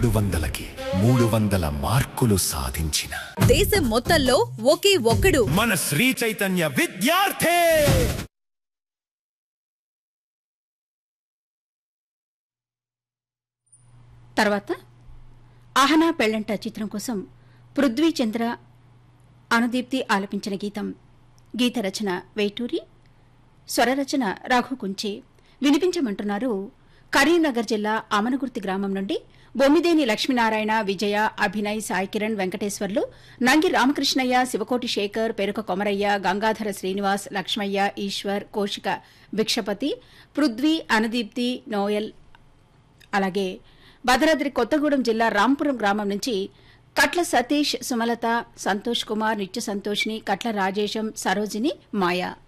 మూడు వందలకి మూడు వందల మార్కులు సాధించిన దేశం మొత్తంలో ఒకే ఒక్కడు మన శ్రీ చైతన్య విద్యార్థి తర్వాత ఆహనా పెళ్ళంట చిత్రం కోసం పృథ్వీ చంద్ర అనుదీప్తి ఆలపించిన గీతం గీత రచన వేటూరి స్వరరచన రఘు కుంచే వినిపించమంటున్నారు కరీంనగర్ జిల్లా అమనగుర్తి గ్రామం నుండి బొమ్మిదేని లక్ష్మీనారాయణ విజయ అభినయ్ సాయి కిరణ్ వెంకటేశ్వర్లు నంగి రామకృష్ణయ్య శివకోటి శేఖర్ పెరుక కొమరయ్య గంగాధర శ్రీనివాస్ లక్ష్మయ్య ఈశ్వర్ కోశిక భిక్షపతి పృథ్వీ అనుదీప్తి నోయల్ అలాగే భద్రాద్రి కొత్తగూడెం జిల్లా రాంపురం గ్రామం నుంచి కట్ల సతీష్ సుమలత సంతోష్ కుమార్ నిత్య సంతోష్ని కట్ల రాజేశం సరోజిని మాయా